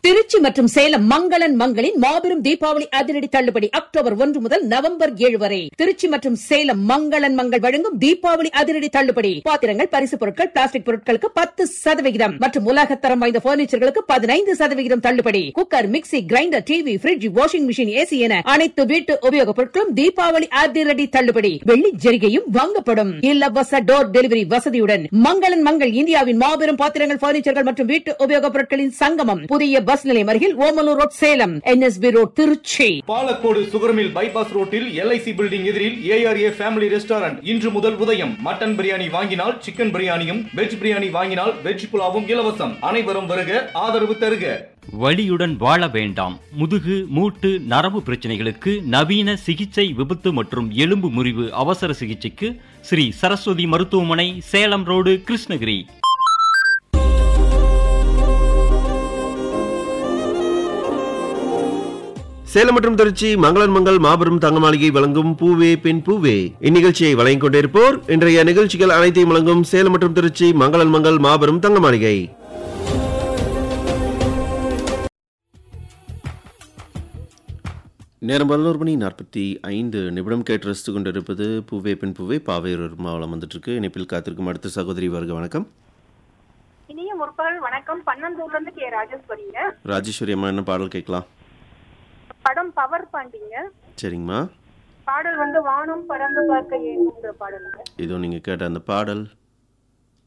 திருச்சி மற்றும் சேலம் மங்களன் மங்களின் மாபெரும் தீபாவளி அதிரடி தள்ளுபடி அக்டோபர் ஒன்று முதல் நவம்பர் ஏழு வரை திருச்சி மற்றும் சேலம் மங்களன் மங்கள் வழங்கும் தீபாவளி அதிரடி தள்ளுபடி பாத்திரங்கள் பரிசு பொருட்கள் பிளாஸ்டிக் பொருட்களுக்கு பத்து சதவிகிதம் மற்றும் உலகத்தரம் வாய்ந்த பர்னிச்சர்களுக்கு பதினைந்து சதவிகிதம் தள்ளுபடி cooker mixie grinder TV fridge washing machine AC என அனைத்து வீட்டு உபயோகப் பொருட்களும் தீபாவளி அதிரடி தள்ளுபடி வெள்ளி ஜெரிகையும் வாங்கப்படும் இலவச டோர் டெலிவரி வசதியுடன் மங்களன் மங்கள் இந்தியாவின் மாபெரும் பாத்திரங்கள் பர்னிச்சர்கள் மற்றும் வீட்டு உபயோகப் பொருட்களின் சங்கமம் புதிய பஸ் நிலையம் அருகில் Omalur road Salem NSP road Trichy Palacode sugar mill bypass ரோட்டில் எல்ஐசி பில்டிங் எதிரில் ஏஆர்ஏ ஃபேமிலி ரெஸ்டாரண்ட் இன்று முதல் உதயம் மட்டன் பிரியாணி வாங்கினால் சிக்கன் பிரியாணியும் வெஜ் பிரியாணி வாங்கினால் வெஜ் புலாவும் இலவசம் அனைவரும் வருக ஆதரவு தருக வலியுடன் வாழ வேண்டாம் முதுகு மூட்டு நரம்பு பிரச்சனைகளுக்கு நவீன சிகிச்சை விபத்து மற்றும் எலும்பு முறிவு அவசர சிகிச்சைக்கு ஸ்ரீ சரஸ்வதி மருத்துவமனை சேலம் ரோடு கிருஷ்ணகிரி சேலம் மற்றும் திருச்சி மங்களன் மங்கள் மாபெரும் தங்க மாளிகை வழங்கும் பூவே பெண் பூவே இந்நிகழ்ச்சியை வழங்கிக் கொண்டிருப்போர் இன்றைய நிகழ்ச்சிகள் அனைத்தையும் வழங்கும் சேலம் மற்றும் திருச்சி மங்களன் மங்கள் மாபெரும் தங்க மாளிகை நேரம் பதினோரு மணி நாற்பத்தி ஐந்து நிமிடம் கேட்டு ரசித்து கொண்டிருப்பது பூவே பெண் பூவே பாவேரூர் மாவளம் வந்துட்டு இருக்கு இணைப்பில் காத்திருக்கும் அடுத்த சகோதரி வருக வணக்கம் இனிய முற்பகல் வணக்கம் பன்னந்தூர்ல இருந்து கே ராஜேஸ்வரிங்க ராஜேஸ்வரி அம்மா என்ன பாடல் கேட்கலாம் படம் பவர் பாண்டிங்க சரிங்கம்மா பாடல் வந்து வானம் பறந்து பார்க்க ஏங்குங்கிற பாடலுங்க இதோ நீங்கள் கேட்ட அந்த பாடல்